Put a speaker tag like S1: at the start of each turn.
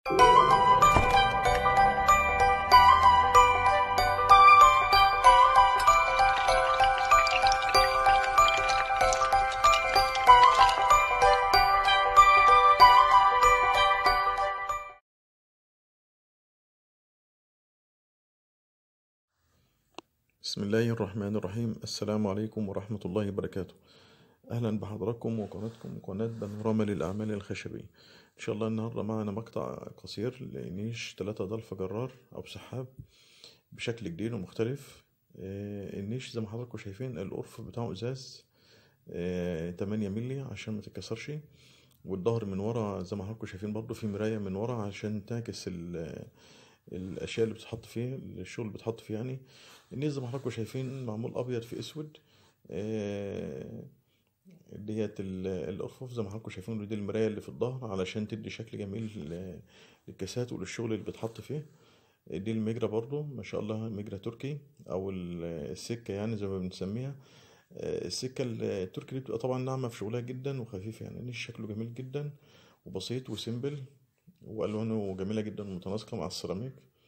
S1: بسم الله الرحمن الرحيم السلام عليكم ورحمة الله وبركاته أهلا بحضراتكم وقناتكم قناة بانوراما للأعمال الخشبية إن شاء الله النهاردة معنا مقطع قصير لنيش تلاتة ضلف جرار أو سحاب بشكل جديد ومختلف آه، النيش زي ما حضراتكم شايفين القرف بتاعه إزاز آه، تمانية ملي عشان ما تتكسرش والظهر من ورا زي ما حضراتكم شايفين برضو في مراية من ورا عشان تعكس ال- الأشياء اللي بتتحط فيه الشغل اللي بتحط فيه يعني النيش زي ما حضراتكم شايفين معمول أبيض في أسود آه، ديت ال- الأرفف زي ما حضراتكم شايفين دي المراية اللي في الظهر علشان تدي شكل جميل لل- للكاسات وللشغل اللي بيتحط فيه دي المجرة برضو ما شاء الله مجرة تركي أو ال- السكة يعني زي ما بنسميها آه، السكة التركي دي بتبقى طبعا ناعمة في شغلها جدا وخفيفة يعني النيش شكله جميل جدا وبسيط وسيمبل وألوانه جميلة جدا ومتناسقة مع السيراميك